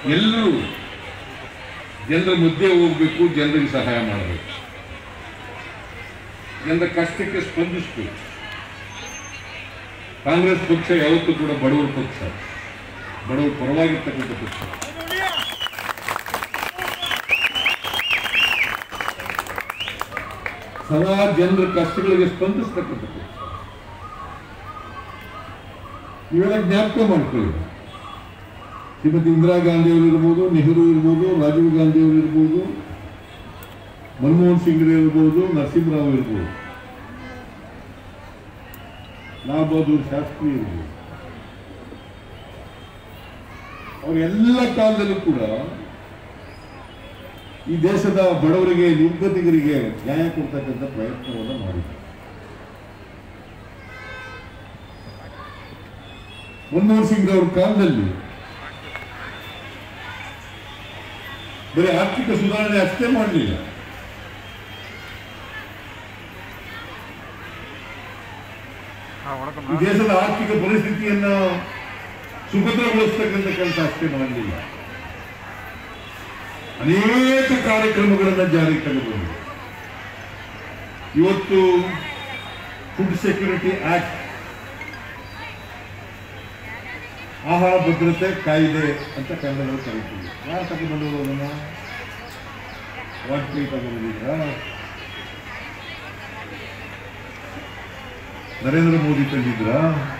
ಎಲ್ಲರೂ ಜನರ ಮಧ್ಯೆ ಹೋಗ್ಬೇಕು ಜನರಿಗೆ ಸಹಾಯ ಮಾಡಬೇಕು ಜನರ ಕಷ್ಟಕ್ಕೆ ಸ್ಪಂದಿಸಬೇಕು ಕಾಂಗ್ರೆಸ್ ಪಕ್ಷ ಯಾವತ್ತೂ ಕೂಡ ಬಡವರ ಪಕ್ಷ ಬಡವರ ಪರವಾಗಿರ್ತಕ್ಕಂಥ ಪಕ್ಷ ಸದಾ ಜನರ ಕಷ್ಟಗಳಿಗೆ ಸ್ಪಂದಿಸ್ತಕ್ಕಂಥ ಪಕ್ಷ ಇವೆಲ್ಲ ಜ್ಞಾಪಕ ಮಾಡ್ಕೊಳ್ಳಿ ಶ್ರೀಮತಿ ಇಂದಿರಾ ಗಾಂಧಿ ಅವರು ಇರ್ಬೋದು ನೆಹರು ಇರ್ಬೋದು ರಾಜೀವ್ ಗಾಂಧಿ ಅವರು ಇರ್ಬೋದು ಮನಮೋಹನ್ ಸಿಂಗ್ ಇರ್ಬೋದು ನರಸಿಂಹರಾವ್ ಇರ್ಬೋದು ಲಾಲ್ ಬಹದ್ದೂರ್ ಶಾಸ್ತ್ರಿ ಇರ್ಬೋದು ಅವ್ರ ಎಲ್ಲ ಕಾಲದಲ್ಲೂ ಕೂಡ ಈ ದೇಶದ ಬಡವರಿಗೆ ನಿರ್ಗತಿಗರಿಗೆ ನ್ಯಾಯ ಕೊಡ್ತಕ್ಕಂಥ ಪ್ರಯತ್ನವನ್ನು ಮಾಡಿದ್ದಾರೆ ಮನಮೋಹನ್ ಸಿಂಗ್ ಅವ್ರ ಕಾಲದಲ್ಲಿ ಬರೀ ಆರ್ಥಿಕ ಸುಧಾರಣೆ ಅಷ್ಟೇ ಮಾಡಲಿಲ್ಲ ಈ ದೇಶದ ಆರ್ಥಿಕ ಪರಿಸ್ಥಿತಿಯನ್ನ ಸುಭದ್ರಗೊಳಿಸ್ತಕ್ಕಂಥ ಕೆಲಸ ಅಷ್ಟೇ ಮಾಡಲಿಲ್ಲ ಅನೇಕ ಕಾರ್ಯಕ್ರಮಗಳನ್ನು ಜಾರಿಗೆ ತಂದುಬಂದರು ಇವತ್ತು ಫುಡ್ ಸೆಕ್ಯೂರಿಟಿ ಆಕ್ಟ್ ಆಹಾರ ಭದ್ರತೆ ಕಾಯ್ದೆ ಅಂತ ಕನ್ನಡದಲ್ಲಿ ಕರಿತೀವಿ ಯಾರು ತಗೊಂಡ್ಬಂದವರು ಅದನ್ನ ವಾಜಪೇಯಿ ತಗೊಂಡಿದ್ರ ನರೇಂದ್ರ ಮೋದಿ ತಂದಿದ್ರ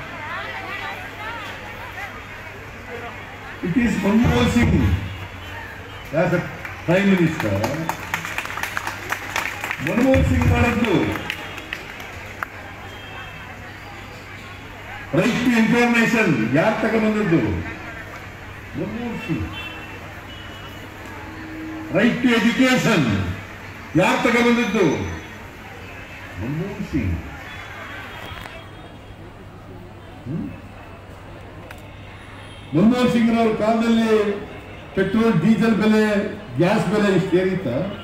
it is Manmohan Singh as a prime minister Manmohan Singh ಮಾಡಿದ್ದು ರೈಟ್ ಟು ಇನ್ಫಾರ್ಮೇಶನ್ ಯಾರು ತಗೊಂಡ್ಬಂದದ್ದು Manmohan Singh right to education ಯಾರು ತಗೊಂಡ್ಬಂದದ್ದು ಮನಮೋಹನ್ ಸಿಂಗ್ ಹ್ಮ್? ಮನಮೋಹನ್ ಸಿಂಗ್ರವ್ರ ಕಾಲದಲ್ಲಿ ಪೆಟ್ರೋಲ್ ಡೀಸೆಲ್ ಬೆಲೆ ಗ್ಯಾಸ್ ಬೆಲೆ ಇಷ್ಟು ಏರಿತ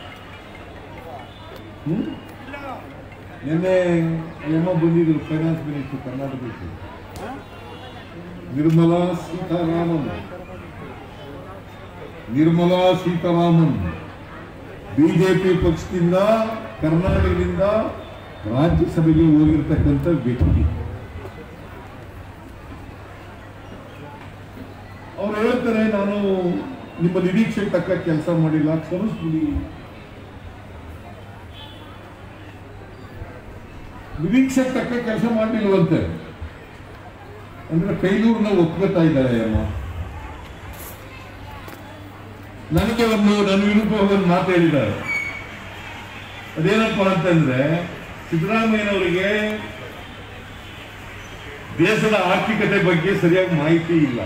ಹ್ಮ್ ನಿನ್ನೆ ಏನೋ ಬಂದಿದ್ರು ಫೈನಾನ್ಸ್ ಮಿನಿಸ್ಟರ್ ಕರ್ನಾಟಕಕ್ಕೆ ನಿರ್ಮಲಾ ಸೀತಾರಾಮನ್ ನಿರ್ಮಲಾ ಸೀತಾರಾಮನ್ ಬಿಜೆಪಿ ಪಕ್ಷದಿಂದ ಕರ್ನಾಟಕದಿಂದ ರಾಜ್ಯಸಭೆಗೆ ಹೋಗಿರ್ತಕ್ಕಂಥ ವ್ಯಕ್ತಿ ಅವ್ರು ಹೇಳ್ತಾರೆ ನಾನು ನಿಮ್ಮ ನಿರೀಕ್ಷೆಗೆ ತಕ್ಕ ಕೆಲಸ ಮಾಡಿಲ್ಲ ಕ್ಷಮಿಸ್ಬಿಡಿ ನಿರೀಕ್ಷೆಗೆ ತಕ್ಕ ಕೆಲಸ ಮಾಡಲಿಲ್ವಂತೆ ಅಂದ್ರೆ ಕೈಲೂರ್ನ ಒಪ್ಕೋತಾ ಇದ್ದಾರೆ ಅಮ್ಮ ನನಗೆ ಒಂದು ನನ್ನ ವಿರುದ್ಧ ಒಂದು ಮಾತು ಹೇಳಿದ್ದಾರೆ ಅದೇನಪ್ಪ ಅಂತಂದ್ರೆ ಸಿದ್ದರಾಮಯ್ಯನವರಿಗೆ ದೇಶದ ಆರ್ಥಿಕತೆ ಬಗ್ಗೆ ಸರಿಯಾಗಿ ಮಾಹಿತಿ ಇಲ್ಲ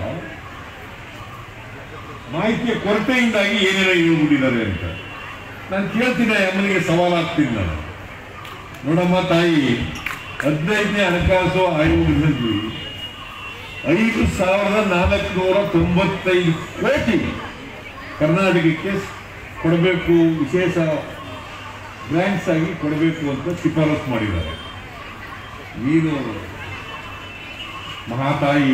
ಮಾಹಿತಿಯ ಕೊರತೆಯಿಂದಾಗಿ ಏನೇನೋ ಹೇಳ್ಬಿಟ್ಟಿದ್ದಾರೆ ಅಂತ ನಾನು ಕೇಳ್ತೀನಿ ಆ ಅಮ್ಮನಿಗೆ ಸವಾಲಾಗ್ತೀನಿ ನಾನು ನೋಡಮ್ಮ ತಾಯಿ ಹದಿನೈದನೇ ಹಣಕಾಸು ಆಯೋಗದಲ್ಲಿ ಐದು ಸಾವಿರದ ನಾಲ್ಕುನೂರ ತೊಂಬತ್ತೈದು ಕೋಟಿ ಕರ್ನಾಟಕಕ್ಕೆ ಕೊಡಬೇಕು ವಿಶೇಷ ಗ್ರಾಂಟ್ಸ್ ಆಗಿ ಕೊಡಬೇಕು ಅಂತ ಶಿಫಾರಸು ಮಾಡಿದ್ದಾರೆ ನೀನು ಮಹಾತಾಯಿ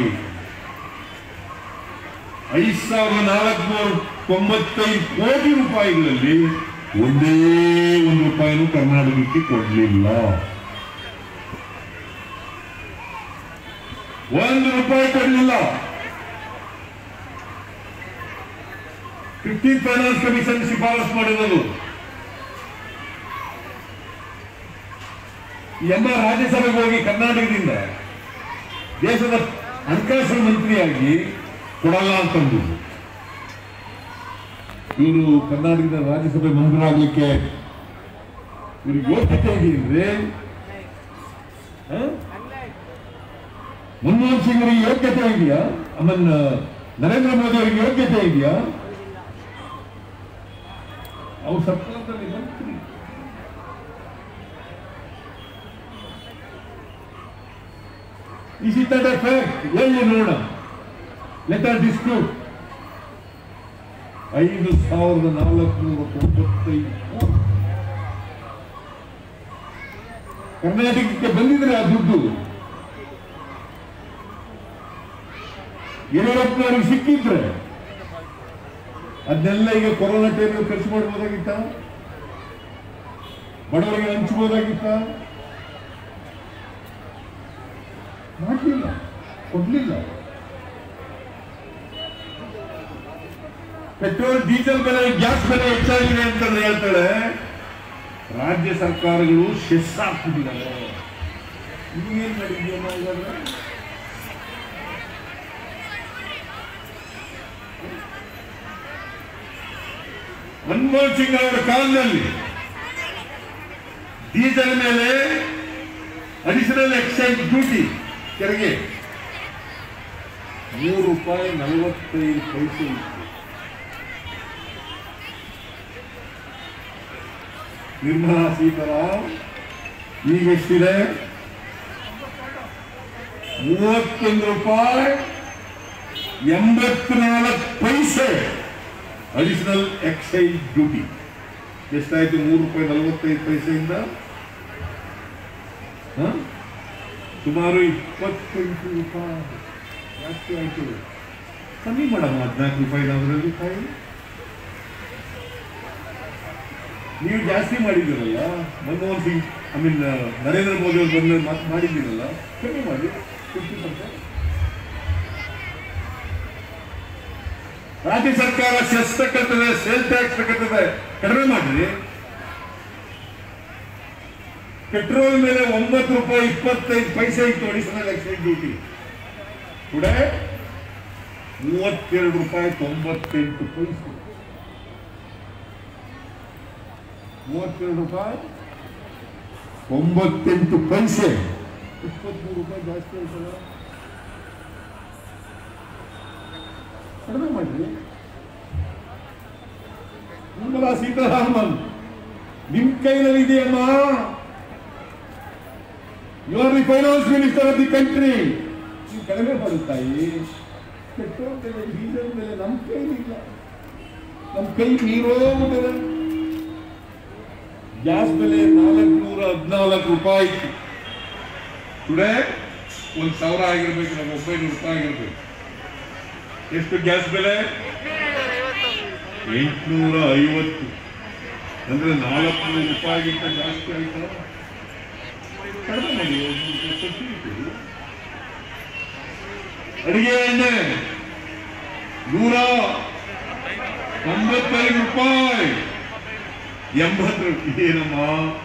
ಐದು ಸಾವಿರದ ನಾಲ್ಕುನೂರ ತೊಂಬತ್ತೈದು ಕೋಟಿ ರೂಪಾಯಿಗಳಲ್ಲಿ ಒಂದೇ ಒಂದು ರೂಪಾಯಿನೂ ಕರ್ನಾಟಕಕ್ಕೆ ಕೊಡಲಿಲ್ಲ ಒಂದು ರೂಪಾಯಿ ಕೊಡಲಿಲ್ಲ ಫಿಫ್ಟೀನ್ ಫೈನಾನ್ಸ್ ಕಮಿಷನ್ ಶಿಫಾರಸು ಮಾಡಿರೋದು ಈ ಅಮ್ಮ ರಾಜ್ಯಸಭೆಗೆ ಹೋಗಿ ಕರ್ನಾಟಕದಿಂದ ದೇಶದ ಹಣಕಾಸು ಮಂತ್ರಿಯಾಗಿ ಕೊಡಲ್ಲ ಅಂತಂದು ಇವರು ಕರ್ನಾಟಕದ ರಾಜ್ಯಸಭೆ ಮಂತ್ರಿಯಾಗಲಿಕ್ಕೆ ಇವ್ರಿಗೆ ಯೋಗ್ಯತೆ ಇದೆಯಂದ್ರೆ ಮನಮೋಹನ್ ಸಿಂಗ್ ಅವರಿಗೆ ಯೋಗ್ಯತೆ ಇದೆಯಾ ಆಮೇಲೆ ನರೇಂದ್ರ ಮೋದಿ ಅವರಿಗೆ ಯೋಗ್ಯತೆ ಇದೆಯಾ ಅವ್ರ ಸರ್ಕಾರದಲ್ಲಿ ಮಂತ್ರಿ Is it not a fact? ಎಲ್ಲಿ ನೋಡೋಣ ಲೆಟ್ ಆರ್ ಡಿಸ್ಪ್ಯೂಟ್ ಐದು ಸಾವಿರದ ನಾಲ್ಕುನೂರ ತೊಂಬತ್ತೈದು ಕೋಟಿ. ಕರ್ನಾಟಕಕ್ಕೆ ಬಂದಿದ್ರೆ ಆ ದುಡ್ಡು ಯಡಿಯೂರಪ್ಪನವ್ರಿಗೆ ಸಿಕ್ಕಿದ್ರೆ ಅದನ್ನೆಲ್ಲ ಈಗ ಕೊರೋನಾ ಟೈಮಲ್ಲಿ ಖರ್ಚು ಮಾಡ್ಬೋದಾಗಿತ್ತ ಬಡವರಿಗೆ ಹಂಚ್ಬೋದಾಗಿತ್ತ ಮಾಡಲಿಲ್ಲ ಕೊಡ್ಲಿಲ್ಲ ಪೆಟ್ರೋಲ್ ಡೀಸೆಲ್ ಬೆಲೆ ಗ್ಯಾಸ್ ಬೆಲೆ ಹೆಚ್ಚಾಗಿದೆ ಅಂತ ಹೇಳ್ತಾಳೆ ರಾಜ್ಯ ಸರ್ಕಾರಗಳು ಸೆಸ್ ಹಾಕ್ಬಿಟ್ಟಿದ್ದಾರೆ ಏನ್ ಮಾಡಿದ್ಯಮ್ಮ ಇವಾಗ ಮನಮೋಹನ್ ಸಿಂಗ್ ಅವರ ಕಾಲದಲ್ಲಿ ಡೀಸೆಲ್ ಮೇಲೆ ಅಡಿಷನಲ್ ಎಕ್ಸೈಸ್ ಡ್ಯೂಟಿ ತೆರಿಗೆ ಮೂರು ರೂಪಾಯಿ ನಲವತ್ತೈದು ಪೈಸೆ ಇತ್ತು ನಿರ್ಮಲಾ ಸೀತಾರಾಮ್ ಈಗ ಎಷ್ಟಿದೆ ಮೂವತ್ತೊಂದು ರೂಪಾಯಿ ಎಂಬತ್ನಾಲ್ಕು ಪೈಸೆ ಅಡಿಷನಲ್ ಎಕ್ಸೈಸ್ ಡ್ಯೂಟಿ ಎಷ್ಟಾಯ್ತು ಮೂರು ರೂಪಾಯಿ ನಲವತ್ತೈದು ಪೈಸೆಯಿಂದ ಹ? ಸುಮಾರು ಇಪ್ಪತ್ತೆಂಟು ರೂಪಾಯಿ ಜಾಸ್ತಿ ಆಯ್ತು ಕಮ್ಮಿ ಮಾಡಮ್ಮ ಹದಿನಾಲ್ಕು ರೂಪಾಯಿ ಅದರಲ್ಲಿ ಕಾಯಿ ನೀವು ಜಾಸ್ತಿ ಮಾಡಿದ್ದೀರಲ್ಲ ಮನಮೋಹನ್ ಸಿಂಗ್ ಐ ಮೀನ್ ನರೇಂದ್ರ ಮೋದಿ ಅವರು ಬಂದ ಮಾತು ಮಾಡಿದ್ದೀರಲ್ಲ ಕಮ್ಮಿ ಮಾಡಿ ಫಿಫ್ಟಿ ಪರ್ಸೆಂಟ್ ರಾಜ್ಯ ಸರ್ಕಾರ ಸೆಸ್ ತಕ್ಕಂತದೆ ಸೇಲ್ ಟ್ಯಾಕ್ಸ್ ತಕ್ಕಂತದೆ ಕಡಿಮೆ ಮಾಡ್ರಿ ಪೆಟ್ರೋಲ್ ಮೇಲೆ ಒಂಬತ್ತು ರೂಪಾಯಿ ಇಪ್ಪತ್ತೈದು ಪೈಸೆ ಇತ್ತು ಅಡಿಷನಲ್ ಎಕ್ಸೈಸ್ ಡ್ಯೂಟಿ ಟುಡೇ ಮೂವತ್ತೆರಡು ರೂಪಾಯಿ ತೊಂಬತ್ತೆಂಟು ಪೈಸೆ ಮೂವತ್ತೆರಡು ರೂಪಾಯಿ ಒಂಬತ್ತೆಂಟು ಪೈಸೆ ಇಪ್ಪತ್ಮೂರು ರೂಪಾಯಿ ಜಾಸ್ತಿ ಆಯ್ತಲ್ಲ ಕಡಿಮೆ ಮಾಡ್ರಿ ನಿರ್ಮಲಾ ಸೀತಾರಾಮನ್ ನಿಮ್ ಕೈನಲ್ಲಿ ಇದೆಯಮ್ಮ you are the finance minister of the country ನೀವು ಕಡಿಮೆ ಮಾಡುತ್ತಾಯಿ ಪೆಟ್ರೋಲ್ ಬೆಲೆ ಡೀಸೆಲ್ ಬೆಲೆ ನಮ್ಮ ಕೈಲಿಲ್ಲ ನಮ್ಮ ಕೈ ಮೀರೋಗ್ಬಿಟ್ಟಿದೆ ಗ್ಯಾಸ್ ಬೆಲೆ ನಾಲ್ಕುನೂರ ಹದಿನಾಲ್ಕು ರೂಪಾಯಿ ಇತ್ತು ಟುಡೇ ಒಂದು ಸಾವಿರ ಆಗಿರ್ಬೇಕು ನಮ್ಮ ಒಂಬೈನೂರು ರೂಪಾಯಿ ಆಗಿರ್ಬೇಕು ಎಷ್ಟು ಗ್ಯಾಸ್ ಬೆಲೆ ಎಂಟುನೂರ ಐವತ್ತು ಅಂದ್ರೆ ನಾಲ್ಕುನೂರು ರೂಪಾಯಿಗಿಂತ ಜಾಸ್ತಿ ಆಯ್ತಾ ಕಡಿಮೆ ಮಾಡಿ ಒಂದು ರೂಪಾಯಿ ಸಬ್ಸಿಡಿ ಕೊಡಿ. ಅಡಿಗೆ ಎಣ್ಣೆ ನೂರ ತೊಂಬತ್ತೈದು ರೂಪಾಯಿ ಎಂಬತ್ತು ರೂಪಾಯಿ ಏನಮ್ಮ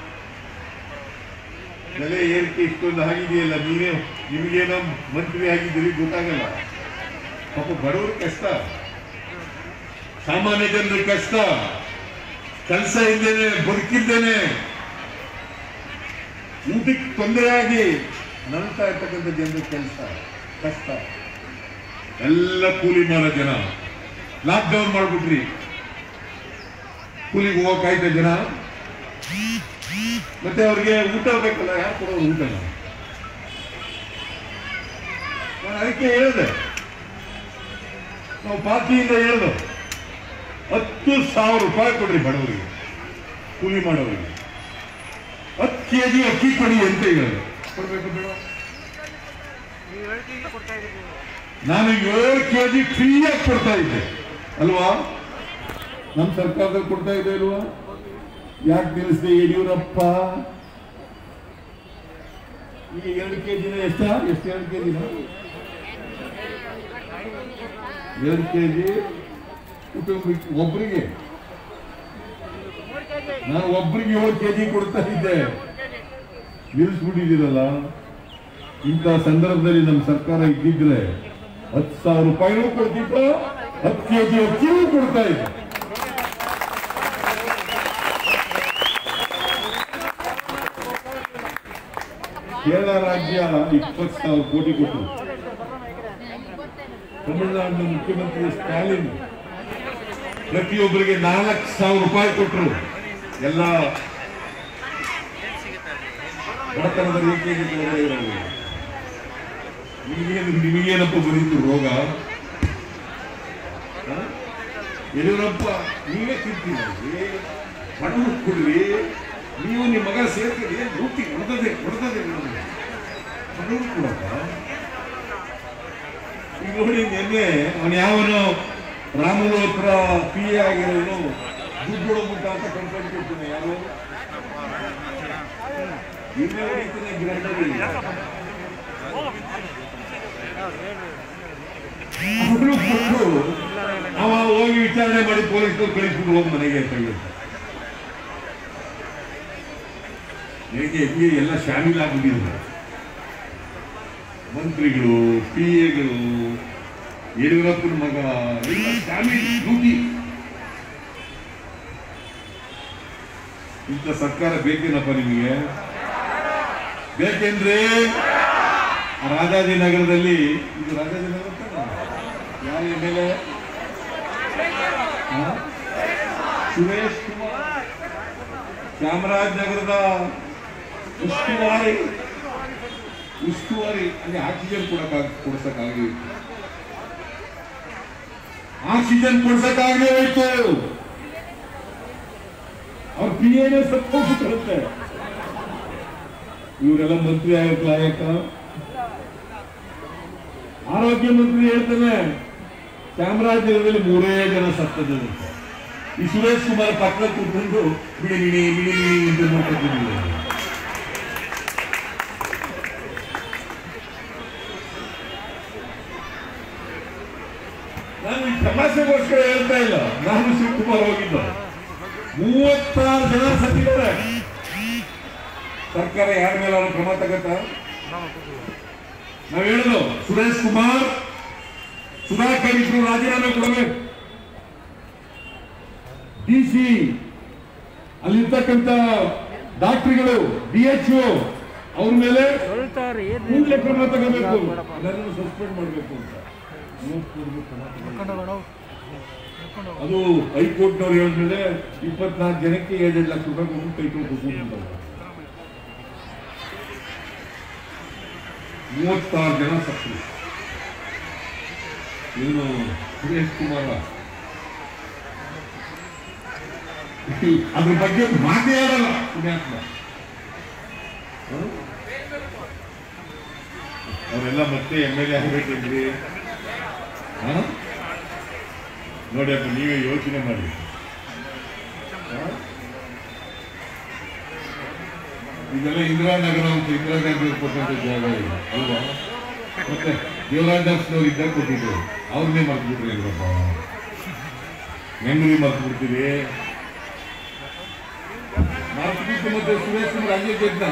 ಬೆಲೆ ಏರಿಕೆ ಇಷ್ಟೊಂದು ಆಗಿದೆಯಲ್ಲ ನೀವೇ ನಿಮಗೇನೋ ಮಂತ್ರಿ ಆಗಿದ್ದೀರಿ ಗೊತ್ತಾಗಲ್ಲ ಪಾಪ ಬಡವರು ಕಷ್ಟ ಸಾಮಾನ್ಯ ಜನರಿಗೆ ಕಷ್ಟ ಕೆಲಸ ಇದ್ದೇನೆ ಬದುಕಿದ್ದೇನೆ ಊಟಕ್ಕೆ ತೊಂದರೆ ಆಗಿ ನಲ್ತಾ ಇರ್ತಕ್ಕಂಥ ಜನರ ಕೆಲಸ ಕಷ್ಟ ಎಲ್ಲ ಕೂಲಿ ಮಾಡೋ ಜನ ಲಾಕ್ಡೌನ್ ಮಾಡ್ಬಿಟ್ರಿ ಕೂಲಿಗೆ ಹೋಗಕ್ಕಾಯ್ತ ಜನ ಮತ್ತೆ ಅವ್ರಿಗೆ ಊಟ ಬೇಕಲ್ಲ ಯಾರು ಕೊಡೋರು ಊಟ ನಾನು ಅದಕ್ಕೆ ಹೇಳಿದೆ ನಾವು ಪಾರ್ಟಿಯಿಂದ ಹೇಳಿದ್ರು ಹತ್ತು ಸಾವಿರ ರೂಪಾಯಿ ಕೊಡ್ರಿ ಬಡವರಿಗೆ ಕೂಲಿ ಮಾಡೋರಿಗೆ ಹತ್ತು ಕೆ ಜಿ ಅಕ್ಕಿ ಕೊಡಿ ಅಂತ ಹೇಳಿದ್ರು ಕೊಡ್ಬೇಕು ಬೇಡ ನೀವು ಹೇಳ್ತೀವಿ ಕೊಡ್ತಾ ಇದ್ದೀವಿ ನಾನು ಏಳು ಕೆ ಜಿ ಫ್ರೀಯಾಗಿ ಕೊಡ್ತಾ ಇದ್ದೆ ಅಲ್ವಾ ನಮ್ಮ ಸರ್ಕಾರದಲ್ಲಿ ಕೊಡ್ತಾ ಇದೆ ಅಲ್ವಾ ಯಾಕೆ ನಿಲ್ಲಿಸಿದೆ ಯಡಿಯೂರಪ್ಪ ಈಗ ಎರಡು ಕೆ ಜಿನ ಎಷ್ಟ ಎಷ್ಟು ಎರಡು ಕೆ ಜಿನ ಎರಡು ಕೆ ಜಿ ಕುಟುಂಬಕ್ಕೆ ಒಬ್ಬರಿಗೆ ನಾನು ಒಬ್ಬರಿಗೆ ಏಳು ಕೆ ಜಿ ಕೊಡ್ತಾ ಇದ್ದೆ ನಿಲ್ಲಿಸ್ಬಿಟ್ಟಿದ್ದೀರಲ್ಲ ಇಂಥ ಸಂದರ್ಭದಲ್ಲಿ ನಮ್ಮ ಸರ್ಕಾರ ಇದ್ದಿದ್ರೆ ಹತ್ತು ಸಾವಿರ ರೂಪಾಯಿನೂ ಕೊಡ್ತಿತ್ತು ಹತ್ತು ಕೆ ಜಿ ಅಕ್ಕಿನೂ ಕೊಡ್ತಾ ಇತ್ತು ಕೇರಳ ರಾಜ್ಯ ಇಪ್ಪತ್ತು ಸಾವಿರ ಕೋಟಿ ಕೊಟ್ಟರು ತಮಿಳುನಾಡಿನ ಮುಖ್ಯಮಂತ್ರಿ ಸ್ಟಾಲಿನ್ ಪ್ರತಿಯೊಬ್ಬರಿಗೆ ನಾಲ್ಕು ಸಾವಿರ ರೂಪಾಯಿ ಕೊಟ್ಟರು ಎಲ್ಲ ಬಡತನದ ರೇಖೆಗೆ ಕೆಳಗಡೆ ಇರೋರು. ನಿಮಗೇನು ನಿಮಗೇನಪ್ಪ ಬಂದಿತ್ತು ರೋಗ ಹ? ಯಡಿಯೂರಪ್ಪ ನೀವೇ ತಿಂತೀರಿ ಬಡವರು ಕೊಡ್ರಿ ನೀವು ನಿಮ್ಮ ಮಗ ಸೇರ್ತೀರಿ ಲೂಟಿ ಹೊಡೆದದೆ ಹೊಡೆದದೆ ಬಡವರು ಕೊಡಪ್ಪ ಈಗ ನೋಡಿ ನಿನ್ನೆ ಅವನು ಯಾವನು ರಾಮುಲು ಹತ್ರ ಪಿ ಎ ಆಗಿರೋನು ದುಡ್ಡು ಮುಟ್ಟ ಅಂತ ಕಂಪ್ಲೇಂಟ್ ಕೊಡ್ತೀನಿ ಯಾರು ಇನ್ನೇ ಹೊಡಿತೀನಿ ಗ್ರೌಂಡಲ್ಲಿ ಅವ್ರು ಕೊಟ್ಟು ಅವ ಹೋಗಿ ವಿಚಾರಣೆ ಮಾಡಿ ಪೊಲೀಸರು ಕಳಿಸ್ಬಿಟ್ಟು ಹೋಗಿ ಮನೆಗೆ ಅಂತ ಹೇಳ್ತಾರೆ ಹೇಗೆ ಹೆಂಗೆ ಎಲ್ಲ ಶಾಮೀಲಾಗ್ಬಿಟ್ಟಿದ್ದಾರೆ ಮಂತ್ರಿಗಳು ಪಿ ಎಗಳು ಯಡಿಯೂರಪ್ಪನ ಮಗ ಎಲ್ಲ ಶಾಮೀಲ್ ಡ್ಯೂಟಿ ಇಂಥ ಸರ್ಕಾರ ಬೇಕೇನಪ್ಪ ನಿಮಗೆ ಬೇಕೆಂದ್ರೆ ಆ ರಾಜಾಜಿನಗರದಲ್ಲಿ ಇದು ರಾಜಾಜಿನಗರ ತಾನೇ? ಯಾರು M L A Suresh Kumar ಚಾಮರಾಜನಗರದ ಉಸ್ತುವಾರಿ ಉಸ್ತುವಾರಿ ಅಲ್ಲಿ ಆಕ್ಸಿಜನ್ ಕೊಡಕ್ ಕೊಡ್ಸಕ್ಕಾಗಿ ಆಕ್ಸಿಜನ್ ಕೊಡ್ಸಕ್ಕಾಗಲೇ ಹೋಯ್ತು ಅವ್ರ ಪಿ ಎನೇ ಸತ್ತೋಗ್ಬಿಟ್ಟಿರುತ್ತೆ ಇವರೆಲ್ಲ ಮಂತ್ರಿ ಆಗಕ್ ಲಾಯಕ ಆರೋಗ್ಯ ಮಂತ್ರಿ ಹೇಳ್ತಾನೆ ಚಾಮರಾಜನಗರದಲ್ಲಿ ಮೂರೇ ಜನ ಸತ್ತದ್ದು ಅಂತ. ಈ ಸುರೇಶ್ ಕುಮಾರ್ ಪಕ್ಕ ಕೂತ್ಕೊಂಡು ಬಿಡಿ ಬಿಡಿ ಬಿಡಿ ಬಿಡಿ ಅಂತ ನೋಡ್ಕೊತಿದ್ದೀವಿ ನಾನು ಈ ತಮಾಷೆಗೋಸ್ಕರ ಹೇಳ್ತಾ ಇಲ್ಲ ನಾನು ಶಿವಕುಮಾರ್ ಹೋಗಿದ್ದ ಮೂವತ್ತಾರು ಜನ ಸತ್ತಿದ್ದಾರೆ ಸರ್ಕಾರ ಯಾರ ಮೇಲೆ ಅವ್ರ ಕ್ರಮ ತಗತ್ತ ನಾವ್ ಹೇಳುದು ಸುರೇಶ್ ಕುಮಾರ್ ಸುಧಾಕರ್ ಇಬ್ರು ರಾಜೀನಾಮೆ ಕೊಡಬೇಕು ಡಿ ಸಿ ಅಲ್ಲಿರ್ತಕ್ಕಂಥ ಡಾಕ್ಟರ್ಗಳು ಡಿ ಎಚ್ ಅವ್ರ ಮೇಲೆ ಹೇಳ್ತಾರೆ ಏನು ಕೂಡಲೇ ಕ್ರಮ ತಗೋಬೇಕು ಎಲ್ಲರನ್ನು ಸಸ್ಪೆಂಡ್ ಮಾಡಬೇಕು ಅಂತ ಅದು ಹೈಕೋರ್ಟ್ನವ್ರು ಹೇಳಿದ್ರೆ ಇಪ್ಪತ್ನಾಲ್ಕು ಜನಕ್ಕೆ ಎರಡೆರಡು ಲಕ್ಷ ರೂಪಾಯಿ ಕೊಟ್ಟು ಕೈ ತೊಗೊಂಡು ಮೂವತ್ತಾರು ಜನ ಸತ್ತು ಏನು ಸುರೇಶ್ ಕುಮಾರ ಅದ್ರ ಬಗ್ಗೆ ಮಾತೇ ಆಡಲ್ಲ ಪುಣ್ಯಾತ್ಮ ಹ? ಅವರೆಲ್ಲ ಮತ್ತೆ ಎಮ್ ಎಲ್ ಎ ಆಗ್ಬೇಕೇನ್ರಿ ಹ? ನೋಡಿ ಅಪ್ಪ ನೀವೇ ಯೋಚನೆ ಮಾಡಿ ಹ? ಇದೆಲ್ಲ ಇಂದಿರಾನಗರ ಅಂತ ಇಂದಿರಾ ಗಾಂಧಿ ಅವ್ರು ಕೊಟ್ಟಂತ ಜಾಗ ಇದೆ ಅಲ್ವಾ ಮತ್ತೆ ದೇವರಾಜನವ್ರು ಇದ್ದಾಗ ಕೊಟ್ಟಿದ್ರು ಅವ್ರನ್ನೇ ಮರ್ತು ಬಿಟ್ರಿ ಅಲ್ವಪ್ಪ ಹೆಂಗ್ರಿ ಮರ್ತು ಬಿಡ್ತೀವಿ ಮರ್ತು ಬಿಟ್ಟು ಮತ್ತೆ ಸುರೇಶ್ ಕುಮಾರ್ ಹಂಗೆ ಗೆದ್ದ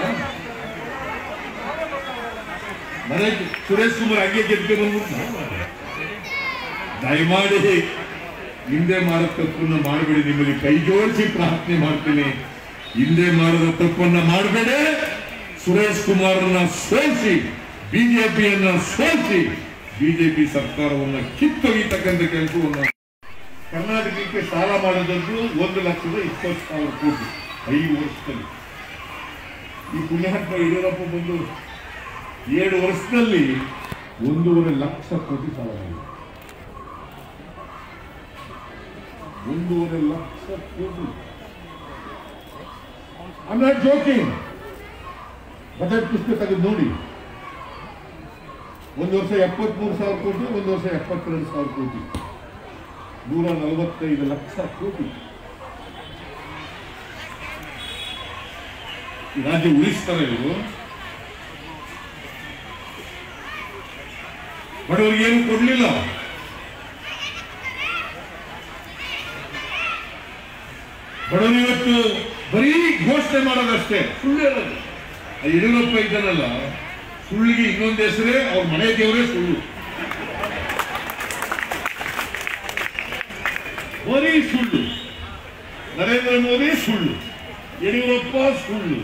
ಮನೆ ಸುರೇಶ್ ಕುಮಾರ್ ಹಂಗೆ ಗೆದ್ದೆ ಬಂದ್ಬಿಟ್ಟು ದಯಮಾಡಿ ಹಿಂದೆ ಮಾಡೋ ತಪ್ಪನ್ನ ಮಾಡಬೇಡಿ ನಿಮ್ಮಲ್ಲಿ ಕೈ ಜೋಡಿಸಿ ಪ್ರಾರ್ಥನೆ ಮಾಡ್ತೀನಿ ಹಿಂದೆ ಮಾಡಿದ ತಪ್ಪನ್ನ ಮಾಡಬೇಡಿ ಸುರೇಶ್ ಕುಮಾರನ್ನ ಸೋಲಿಸಿ ಬಿಜೆಪಿಯನ್ನ ಸೋಲಿಸಿ ಬಿಜೆಪಿ ಸರ್ಕಾರವನ್ನ ಕಿತ್ತೊಗಿತಕ್ಕಂಥ ಕೆಲಸವನ್ನ ಕರ್ನಾಟಕಕ್ಕೆ ಸಾಲ ಮಾಡಿದದ್ದು ಒಂದು ಲಕ್ಷದ ಇಪ್ಪತ್ತು ಸಾವಿರ ಕೋಟಿ ಐದು ವರ್ಷದಲ್ಲಿ ಈ ಪುಣ್ಯಾತ್ಮ ಯಡಿಯೂರಪ್ಪ ಬಂದು ಏಳು ವರ್ಷದಲ್ಲಿ ಒಂದೂವರೆ ಲಕ್ಷ ಕೋಟಿ ಸಾಲ ಮಾಡಿದೆ ಒಂದೂವರೆ ಲಕ್ಷ ಕೋಟಿ ಐ ನಾಟ್ ಜೋಕಿಂಗ್ ಬಜೆಟ್ ಪುಸ್ತಕ ತೆಗೆದು ನೋಡಿ ಒಂದು ವರ್ಷ ಎಪ್ಪತ್ಮೂರು ಸಾವಿರ ಕೋಟಿ ಒಂದು ವರ್ಷ ಎಪ್ಪತ್ತೆರಡು ಸಾವಿರ ಕೋಟಿ ನೂರ ನಲವತ್ತೈದು ಲಕ್ಷ ಕೋಟಿ ಈ ರಾಜ್ಯ ಉಳಿಸ್ತಾರೆ ಇವರು ಬಡವರಿಗೆ ಏನು ಕೊಡ್ಲಿಲ್ಲ ಬಡವರು ಇವತ್ತು ಬರೀ ಘೋಷಣೆ ಮಾಡೋದಷ್ಟೇ ಸುಳ್ಳು ಹೇಳೋದು ಆ ಯಡಿಯೂರಪ್ಪ ಇದ್ದಾನಲ್ಲ ಸುಳ್ಳಿಗೆ ಇನ್ನೊಂದು ಹೆಸರೇ ಅವ್ರ ಮನೆ ದೇವರೇ ಸುಳ್ಳು ಬರೀ ಸುಳ್ಳು ನರೇಂದ್ರ ಮೋದಿ ಸುಳ್ಳು ಯಡಿಯೂರಪ್ಪ ಸುಳ್ಳು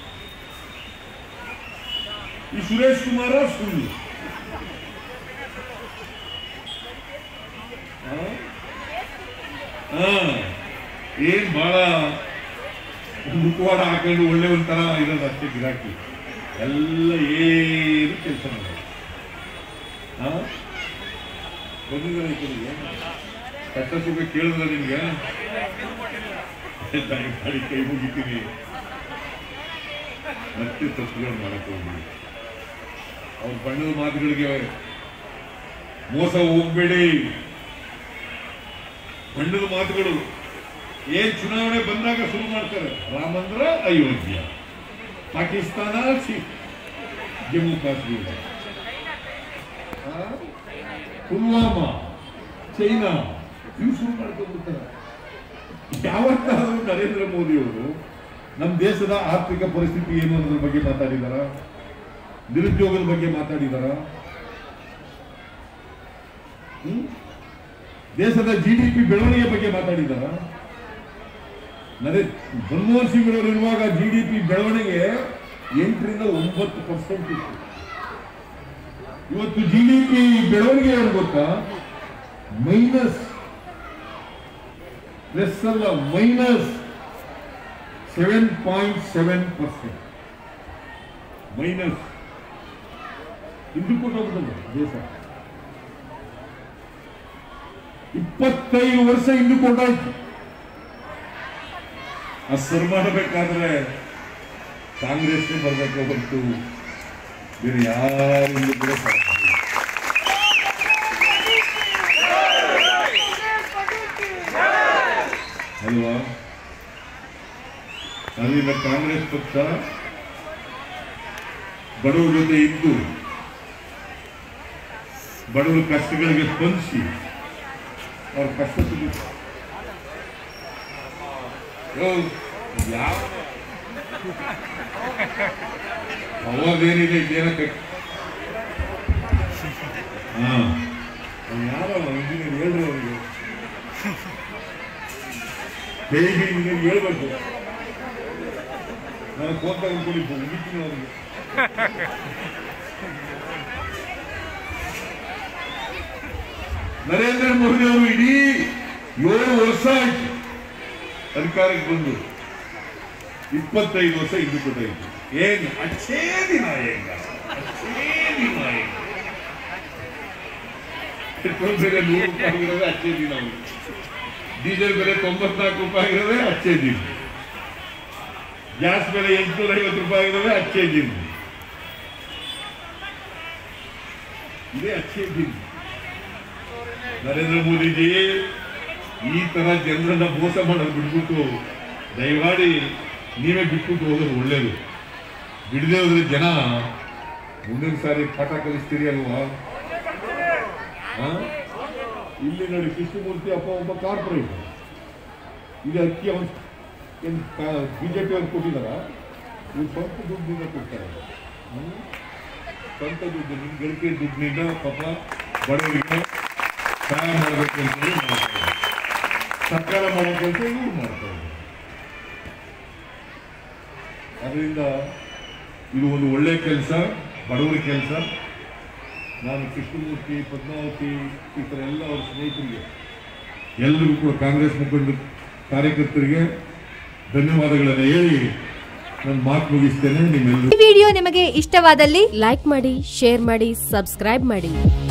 ಈ ಸುರೇಶ್ ಕುಮಾರ ಸುಳ್ಳು ಆ? ಆ, ಏನ್ ಬಹಳ ಮುಖವಾಡ ಹಾಕೊಂಡು ಒಳ್ಳೆ ಒಂಥರ ಇರೋದು ಅಷ್ಟೇ ಗಿರಾಕಿ ಎಲ್ಲ ಏನು ಕೆಲಸ ಮಾಡೋದು ಆ? ಬಂದಿದ್ದಾರೆ ಈ ಕಡೆಗೆ ಕಷ್ಟ ಸುಖ ಕೇಳಿದ್ರೆ ನಿಮ್ಗೆ ದಯಮಾಡಿ ಕೈ ಮುಗಿತೀನಿ ಮತ್ತೆ ತಪ್ಪುಗಳು ಮಾಡಕ್ಕೆ ಹೋಗ್ಬೇಡಿ ಅವ್ರ ಬಣ್ಣದ ಮಾತುಗಳಿಗೆ ಮೋಸ ಹೋಗ್ಬೇಡಿ ಬಣ್ಣದ ಮಾತುಗಳು ಏನ್ ಚುನಾವಣೆ ಬಂದಾಗ ಶುರು ಮಾಡ್ತಾರೆ ರಾಮಂದ್ರ ಅಯೋಧ್ಯ ಪಾಕಿಸ್ತಾನ ಸಿ- ಜಮ್ಮು ಕಾಶ್ಮೀರ ಆ? ಪುಲ್ವಾಮಾ ಚೈನಾ ಇವು ಶುರು ಮಾಡ್ಕೊಂಡ್ಬಿಡ್ತಾರೆ ಯಾವತ್ತಾದ್ರೂ ನರೇಂದ್ರ ಮೋದಿ ಅವರು ನಮ್ಮ ದೇಶದ ಆರ್ಥಿಕ ಪರಿಸ್ಥಿತಿ ಏನು ಅನ್ನೋದ್ರ ಬಗ್ಗೆ ಮಾತಾಡಿದಾರ ನಿರುದ್ಯೋಗದ ಬಗ್ಗೆ ಮಾತಾಡಿದಾರ ಹ್ಮ್? ದೇಶದ ಜಿ ಡಿ ಪಿ ಬೆಳವಣಿಗೆ ಬಗ್ಗೆ ಮಾತಾಡಿದಾರ ನರೇ ಮನಮೋಹನ್ ಸಿಂಗ್ ಅವರು ಇರುವಾಗ ಜಿ ಡಿ ಪಿ ಬೆಳವಣಿಗೆ ಎಂಟರಿಂದ ಒಂಬತ್ತು ಪರ್ಸೆಂಟ್ ಇತ್ತು ಇವತ್ತು ಜಿ ಡಿ ಪಿ ಬೆಳವಣಿಗೆ ಏನು ಗೊತ್ತಾ ಮೈನಸ್ ಪ್ಲಸ್ ಅಲ್ಲ minus seven point seven percent minus ಹಿಂದಕ್ಕೆ ಹೋಗ್ಬಿಟ್ಟಲ್ಲ ದೇಶ ಇಪ್ಪತ್ತೈದು ವರ್ಷ ಹಿಂದಕ್ಕೆ ಹೊಂಟಾಯ್ತು ಆ ಸರ್ ಮಾಡಬೇಕಾದ್ರೆ ಕಾಂಗ್ರೆಸ್ ಬರಬೇಕು ಹೊರತು ಬೇರೆ ಯಾರಿಂದ ಕೂಡ ಸಾಧ್ಯ ಇಲ್ಲ. ಅಲ್ವಾ ಅದರಿಂದ ಕಾಂಗ್ರೆಸ್ ಪಕ್ಷ ಬಡವರ ಜೊತೆ ಇದ್ದು ಬಡವರ ಕಷ್ಟಗಳಿಗೆ ಸ್ಪಂದಿಸಿ ಅವ್ರ ಕಷ್ಟ ಸುದ್ದಿ ಯೋ, ಯಾವ ಅವಾಗೇನಿದೆ ಇದೇನಕ್ಕೆ ಹಾ ಯಾವ ಇಂಜಿನಿಯರ್ ಹೇಳ್ರಿ ಅವರಿಗೆ ಹೇಗೆ ಇಂಜಿನಿಯರ್ ಹೇಳ್ಬೇಕು ನಾನು ಫೋನ್ ತಗೊಂಡ್ಕೊಂಡು ಮುಗಿತೀನಿ ಅವರಿಗೆ ನರೇಂದ್ರ ಮೋದಿ ಅವರು ಇಡೀ ಏಳು ವರ್ಷ ಆಯ್ತು ಅಧಿಕಾರಕ್ಕೆ ಬಂದು ಇಪ್ಪತ್ತೈದು ವರ್ಷ ಹಿಂದೆ ಕೊಟ್ಟಾಯ್ತು ಏನು ಅಚ್ಚೇ ದಿನ ಹೆಂಗ ಅಚ್ಚೇ ದಿನ ಹೆಂಗ ಪೆಟ್ರೋಲ್ ಬೆಲೆ ನೂರು ರೂಪಾಯಿ ಆಗಿರೋದೇ ಅಚ್ಚೇ ದಿನ ಅವ್ರಿಗೆ. ಡೀಸೆಲ್ ಬೆಲೆ ತೊಂಬತ್ನಾಲ್ಕು ರೂಪಾಯಿ ಆಗಿರೋದೇ ಅಚ್ಚೇ ದಿನ ಗ್ಯಾಸ್ ಬೆಲೆ ಎಂಟುನೂರ ಐವತ್ತು ರೂಪಾಯಿ ಆಗಿರೋದೇ ಅಚ್ಚೇ ದಿನ ಇದೇ ಅಚ್ಚೇ ದಿನ ನರೇಂದ್ರ ಮೋದಿಜಿ ಈ ತರ ಜನರನ್ನ ಮೋಸ ಮಾಡೋದು ಬಿಟ್ಬಿಟ್ಟು ದಯಮಾಡಿ ನೀವೇ ಬಿಟ್ಬಿಟ್ಟು ಹೋಗೋದು ಒಳ್ಳೇದು ಬಿಡದೆ ಹೋದ್ರೆ ಜನ ಮುಂದಿನ ಸಾರಿ ಪಾಠ ಕಲಿಸ್ತೀರಿ ಅಲ್ವಾ ಆ? ಇಲ್ಲಿ ನೋಡಿ ಕೃಷ್ಣಮೂರ್ತಿ ಅಪ್ಪ ಒಬ್ಬ ಕಾರ್ಪೊರೇಟ್ ಇದು ಅಕ್ಕಿ ಅವನ್ ಬಿಜೆಪಿ ಅವ್ರು ಕೊಟ್ಟಿದಾರ ಇವ್ರು ಸ್ವಂತ ದುಡ್ಡಿನಿಂದ ಕೊಡ್ತಾರೆ ಹ್ಮ್? ಸ್ವಂತ ದುಡ್ಡು ನಿಮ್ ಗಳಿಕೆ ದುಡ್ಡಿನಿಂದ ಪಾಪ ಬಡವರಿಗೆ ಸಹಾಯ ಮಾಡಬೇಕು ಅಂತ ಹೇಳಿ ಮಾಡ್ತಾರೆ ಸರ್ಕಾರ ಮಾಡೋ ಕೆಲಸ ಇವ್ರು ಮಾಡ್ತಾರೆ ಅದರಿಂದ ಇದು ಒಂದು ಒಳ್ಳೆ ಕೆಲಸ ಬಡವರ ಕೆಲಸ ನಾನು ಕೃಷ್ಣಮೂರ್ತಿ ಪದ್ಮಾವತಿ ಈ ಥರ ಎಲ್ಲ ಅವ್ರ ಸ್ನೇಹಿತರಿಗೆ ಎಲ್ಲರಿಗೂ ಕೂಡ ಕಾಂಗ್ರೆಸ್ ಮುಖಂಡ ಕಾರ್ಯಕರ್ತರಿಗೆ ಧನ್ಯವಾದಗಳನ್ನು ಹೇಳಿ ನನ್ನ ಮಾತು ಮುಗಿಸ್ತೇನೆ ನಿಮ್ಮೆಲ್ಲರೂ ಈ ವಿಡಿಯೋ ನಿಮಗೆ ಇಷ್ಟವಾದಲ್ಲಿ ಲೈಕ್ ಮಾಡಿ ಶೇರ್ ಮಾಡಿ ಸಬ್ಸ್ಕ್ರೈಬ್ ಮಾಡಿ